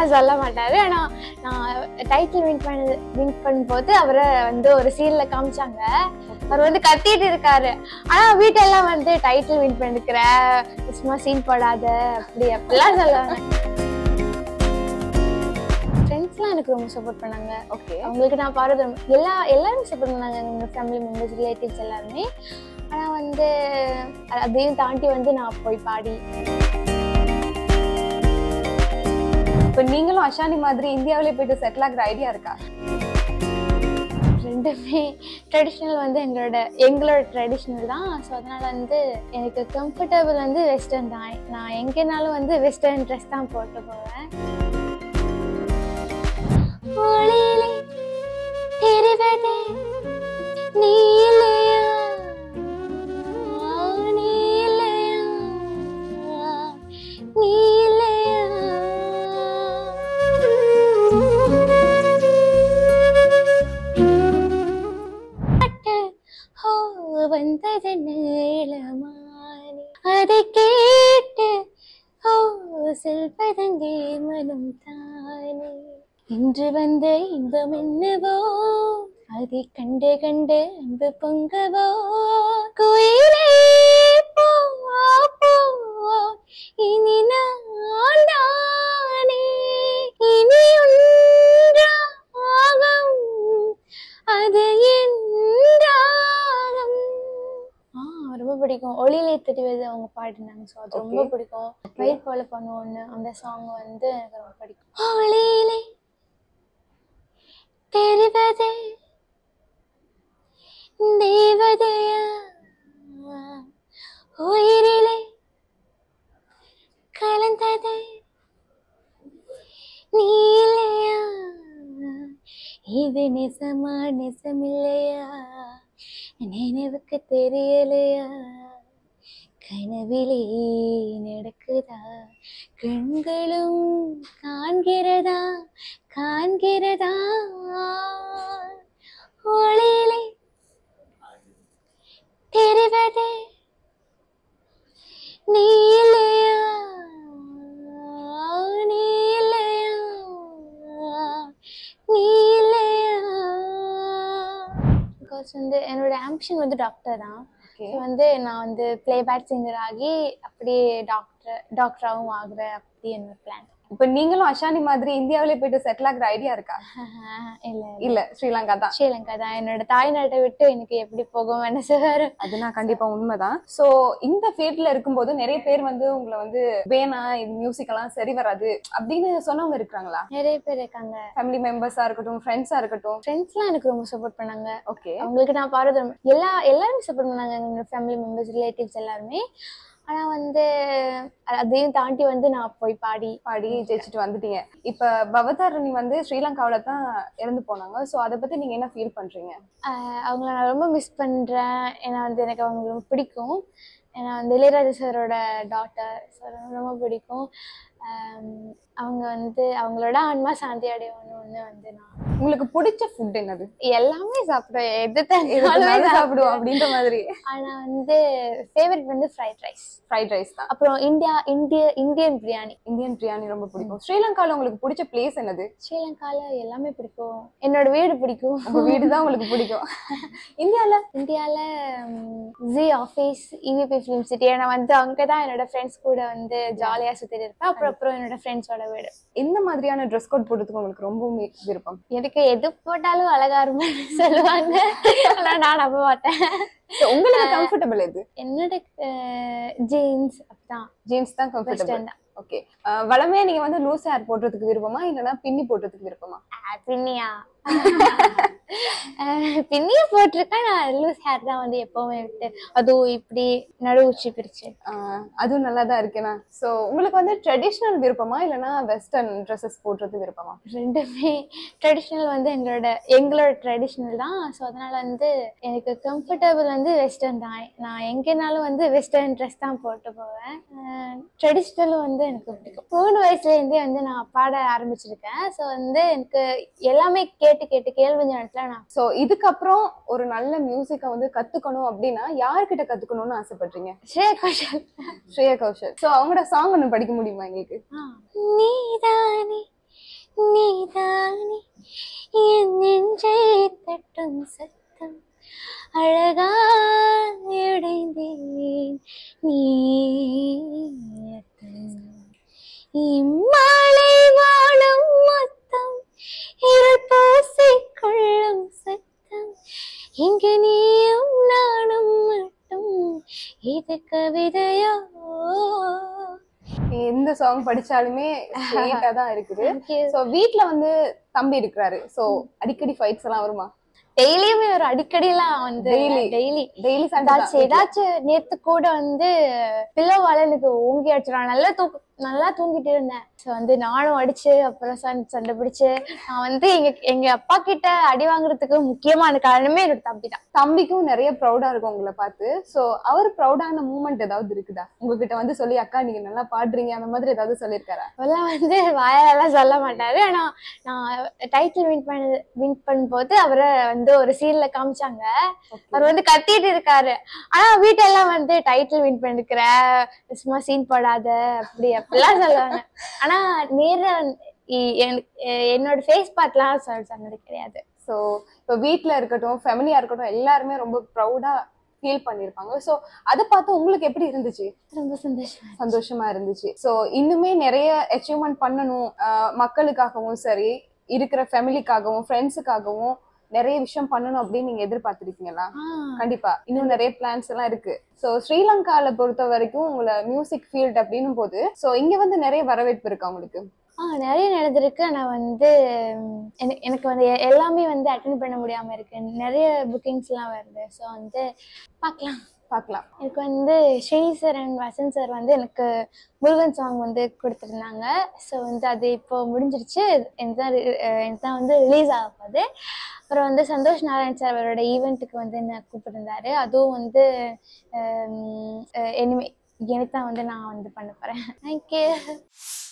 அப்படிலாம் சொல்ல மாட்டாரு ஆனா நான் டைட்டில் வின் பண்ணது வின் பண்ணும்போது அவரை வந்து ஒரு சீன்ல காமிச்சாங்க அவர் வந்து கத்திட்டு இருக்காரு ஆனா வீட்டெல்லாம் வந்து டைட்டில் வின் பண்ணிருக்கிற சும்மா சீன் போடாத அப்படி அப்படிலாம் சொல்லுவாங்க ஃப்ரெண்ட்ஸ்லாம் எனக்கு ரொம்ப சப்போர்ட் பண்ணாங்க ஓகே அவங்களுக்கு நான் பாடுறது ரொம்ப- எல்லா எல்லாரும் சப்போர்ட் பண்ணாங்க எங்க ஃபேமிலி மெம்பர்ஸ் ரிலேட்டிவ்ஸ் எல்லாருமே ஆனா வந்து அ- அதையும் தாண்டி வந்து நான் போய் பாடி இப்போ நீங்களும் அஷானி மாதிரி இந்தியாவிலே போயிட்டு செட்டில் ஆகிற ஐடியா இருக்கா ரெண்டுமே ட்ரெடிஷ்னல் வந்து எங்களோட எங்களோட ட்ரெடிஷ்னல் தான் ஸோ அதனால வந்து எனக்கு கம்ஃபர்டபுள் வந்து வெஸ்டர்ன் தான் நான் எங்கேனாலும் வந்து வெஸ்டர்ன் ட்ரெஸ் தான் போட்டு போவேன் ஒளியிலே தெரிவதே நீ இல்லையா நீ இல்லையா நீ இல்லையா ஓ வந்தது நீளமானி அதை கேட்டு ஓ செல்வதங்கே மனம் தானே இன்று வந்த இன்பம் என்னவோ அதை கண்டு கண்டு அன்பு பொங்கவோ குயிலே போ போ இனி நான் தானே இனி ஒன்றாகும் அது என்றாகும் ஆ ரொம்ப பிடிக்கும் ஒளியிலே தெரிவது அவங்க பாடினாங்க ஸோ அது ரொம்ப Okay. பிடிக்கும் வயிறு போல பண்ணுவோன்னு அந்த சாங் வந்து எனக்கு ரொம்ப பிடிக்கும் ஒளியிலே தெரிவதே தேவதையா உயிரிலே கலந்ததே நீ இல்லையா இது நெசமா நெசமில்லையா நினைவுக்கு தெரியலையா கனவிலே நடக்குதா கண்களும் காண்கிறதா காண்கிறதா ஒளியிலே தெரிவதே நீ இல்லையா நீ இல்லையா நீ இல்லையா பிகாஸ் வந்து என்னோட ஆம்பிஷன் வந்து டாக்டர் தான் ஓகே So வந்து நான் வந்து பிளேபேக் சிங்கர் ஆகி அப்படியே டாக்டர் டாக்டராகவும் ஆகுறேன் அப்படி என்னோட பிளான் இப்போ நீங்களும் அஷானி மாதிரி இந்தியாவிலே போயிட்டு செட்டில் ஆகிற ஐடியா இருக்கா இல்லை இல்ல ஸ்ரீலங்கா தான் ஸ்ரீலங்கா தான் என்னோட தாய்நாட்டை விட்டு எனக்கு எப்படி போகும் மனசு வரும் அது நான் கண்டிப்பா உண்மைதான் சோ இந்த ஃபீல்ட்ல இருக்கும்போது நிறைய பேர் வந்து உங்களை வந்து வேணா இது மியூசிக் எல்லாம் சரி வராது அப்படின்னு சொன்னவங்க இருக்கிறாங்களா நிறைய பேர் இருக்காங்க ஃபேமிலி மெம்பர்ஸா இருக்கட்டும் ஃப்ரெண்ட்ஸா இருக்கட்டும் ஃப்ரெண்ட்ஸ்லாம் எனக்கு ரொம்ப சப்போர்ட் பண்ணாங்க ஓகே அவங்களுக்கு நான் பாடுறது ரொம்ப- எல்லா எல்லாருமே சப்போர்ட் பண்ணாங்க எங்களோட ஃபேமிலி மெம்பர்ஸ் ரிலேட்டிவ்ஸ் எல்லாருமே ஆனா வந்து அ- அதையும் தாண்டி வந்து நான் போய் பாடி பாடி ஜெயிச்சுட்டு வந்துட்டீங்க இப்ப பவதாரணி வந்து ஸ்ரீலங்காவில தான் இறந்து போனாங்க சோ அதை பத்தி நீங்க என்ன ஃபீல் பண்றீங்க ஆஹ் அவங்கள நான் ரொம்ப மிஸ் பண்றேன் ஏன்னா வந்து எனக்கு அவங்க ரொம்ப பிடிக்கும் ஏன்னா வந்து இளையராஜா சாரோட டாட்டர் ஸோ ரொம்ப பிடிக்கும் ஆம், அவங்க வந்து அவங்களோட ஆன்மா சாந்தி அடையணும்னு வந்து நான் உங்களுக்கு பிடிச்ச ஃபுட் என்னது எல்லாமே சாப்பிடுவேன் எது எதுனாலும் தந்தாலும் சாப்பிடுவோம் அப்படின்ற மாதிரி ஆனா வந்து ஃபேவரட் வந்து ஃப்ரைட் ரைஸ் ஃப்ரைட் ரைஸ் தான் அப்புறம் இந்தியா இந்திய இந்தியன் பிரியாணி இந்தியன் பிரியாணி ரொம்ப பிடிக்கும் ஸ்ரீலங்கால உங்களுக்கு பிடிச்ச பிளேஸ் என்னது ஸ்ரீலங்கால எல்லாமே பிடிக்கும் என்னோட வீடு பிடிக்கும் உங்க வீடு தான் உங்களுக்கு பிடிக்கும் இந்தியால இந்தியால G office EVP film city நான் வந்து அங்கே தான் என்னோட ஃப்ரெண்ட்ஸ் கூட வந்து ஜாலியாக சுற்றிட்டு இருப்பேன் அப்புறம் அப்புறம் என்னோட ஃப்ரெண்ட்ஸோட வீடு எந்த மாதிரியான ட்ரெஸ் கோட் போடுறதுக்கு உங்களுக்கு ரொம்ப மி- விருப்பம் எனக்கு எது போட்டாலும் அழகா இருப்பேன்னு சொல்லுவாங்க ஆனா நான் நம்ப மாட்டேன் So, உங்களுக்கு கம்ஃபர்டபிள் எது என்னோட ஜீன்ஸ் அப்படிதான் ஜீன்ஸ் தான் கம்ஃபர்டபிள் வெஸ்டர்ன் தான் ஓகே வளமையா நீங்க வந்து லூஸ் ஹேர் போடுறதுக்கு விருப்பமா இல்லைன்னா பின்னி போடுறதுக்கு விருப்பமா ஆ, பின்னியா அஹ், பின்னிய போட்டிருக்கேன் நான் லூஸ் ஹேர் தான் வந்து எப்பவுமே விட்டு அதுவும் இப்படி நடு உச்சி பிரிச்சு ஆஹ் அதுவும் நல்லா தான் இருக்கேனா ஸோ உங்களுக்கு வந்து ட்ரெடிஷ்னல் விருப்பமா இல்லைன்னா வெஸ்டர்ன் ட்ரெஸ்ஸஸ் போடுறது விருப்பமா ரெண்டுமே ட்ரெடிஷ்னல் வந்து எங்களோட எங்களோட ட்ரெடிஷ்னல் தான் ஸோ அதனால வந்து எனக்கு கம்ஃபர்டபுள் வந்து வெஸ்டர்ன் தான் நான் எங்கேனாலும் வந்து வெஸ்டர்ன் ட்ரெஸ் தான் போட்டு போவேன் ட்ரெடிஷ்னலும் வந்து எனக்கு பிடிக்கும் மூணு வயசுலேருந்தே வந்து நான் பாட ஆரம்பிச்சிருக்கேன் ஸோ வந்து எனக்கு எல்லாமே கேட்டு கேட்டு கேள்வி நேரத்தில் நான் ஸோ இதுக்கப்புறம் ஒரு நல்ல மியூசிக்கை வந்து கத்துக்கணும் அப்படின்னா யார்கிட்ட கத்துக்கணும்னு ஆசைப்படுறீங்க ஸ்ரேயா கோஷல் ஸ்ரேயா கௌஷல் ஸோ அவங்களோட சாங் ஒன்று படிக்க முடியுமா எங்களுக்கு நீதானே நீதானே என் நெஞ்சை தட்டும் சத்தம் அழகாடைந்தேன் நீ இம்மாலை வாழும் மொத்தம் இருள் பூசிக்கொள்ளும் சத்தம் இங்க நீயும் நானும் மட்டும் இது கவிதையோ எந்த சாங் படிச்சாலுமே ஸ்வீட்டா தான் இருக்குது Thank you. சோ வீட்ல வந்து தம்பி இருக்கிறாரு சோ அடிக்கடி ஃபைட்ஸ் எல்லாம் வருமா டெய்லியுமே ஒரு அடிக்கடிலாம் வந்து Daily. டெய்லி டெய்லி ஏதாச்சும் ஏதாச்சும் நேத்து கூட வந்து பில்லோவால எனக்கு ஓங்கி அடிச்சிடும் நல்லா தூக்கு நல்லா தூங்கிட்டு இருந்தேன் ஸோ வந்து நானும் அடிச்சு அப்புறம் சண்டை சண்டை பிடிச்சு நான் வந்து எங்க எங்க அப்பா கிட்ட அடி வாங்குறதுக்கு முக்கியமான காரணமே என்னோட தம்பி தான் தம்பிக்கும் நிறைய ப்ரௌடா இருக்கும் உங்களை பார்த்து சோ அவர் ப்ரௌடான மூமெண்ட் ஏதாவது இருக்குதா உங்ககிட்ட வந்து சொல்லி அக்கா நீங்க நல்லா பாடுறீங்க அந்த மாதிரி ஏதாவது சொல்லியிருக்காரா அதெல்லாம் வந்து வாயாலெல்லாம் சொல்ல மாட்டாரு ஆனா நான் டைட்டில் வின் பண்ண வின் பண்ணும்போது அவரை வந்து ஒரு சீன்ல காமிச்சாங்க அவர் வந்து கத்திட்டு இருக்காரு ஆனா வீட்டெல்லாம் வந்து டைட்டில் வின் பண்ணிருக்கிற சும்மா சீன் போடாத அப்படி அப்படிலாம் சொல்லுவாங்க ஆனா நேர்ல இ- எனக்கு- என்னோட ஃபேஸ் பார்ட்லாம் சொல்ல சொன்னது கிடையாது சோ இப்போ வீட்ல இருக்கட்டும் ஃபேமிலியா இருக்கட்டும் எல்லாருமே ரொம்ப ப்ரௌடா ஃபீல் பண்ணிருப்பாங்க சோ அதை பார்த்து உங்களுக்கு எப்படி இருந்துச்சு ரொம்ப சந்தோஷம் சந்தோஷமா இருந்துச்சு சோ இன்னுமே நிறைய அச்சீவ்மெண்ட் பண்ணணும் ஆஹ் மக்களுக்காகவும் சரி இருக்கிற ஃபேமிலிக்காகவும் ஃப்ரெண்ட்ஸுக்காகவும் நிறைய விஷயம் பண்ணணும் அப்படின்னு நீங்க எதிர்பார்த்திருக்கீங்களா கண்டிப்பா இன்னும் நிறைய பிளான்ஸ் எல்லாம் இருக்கு சோ ஸ்ரீலங்கால பொறுத்த வரைக்கும் உங்களை மியூசிக் ஃபீல்ட் அப்படின்னும் போது சோ இங்க வந்து நிறைய வரவேற்பு இருக்கு அவங்களுக்கு ஆ நிறைய நடந்திருக்கு நான் வந்து ம், எனக்கு எனக்கு வந்து எ- எல்லாமே வந்து அட்டன் பண்ண முடியாம இருக்கு நிறைய புக்கிங்ஸ்லாம் வருது ஸோ வந்து பார்க்கலாம் பார்க்கலாம் எனக்கு வந்து Srini sir and Vasanth sir வந்து எனக்கு முருகன் சாங் வந்து கொடுத்துருந்தாங்க ஸோ வந்து அது இப்போ முடிஞ்சிருச்சு எனக்கு தான் ரி- அஹ் எனக்கு தான் வந்து ரிலீஸ் ஆக போகுது அப்புறம் வந்து சந்தோஷ் நாராயண் சார் அவரோட ஈவெண்ட்டுக்கு வந்து என்ன கூப்பிட்டுருந்தாரு அதுவும் வந்து இனிமே எனக்கு தான் வந்து நான் வந்து பண்ண போகிறேன் தேங்க்யூ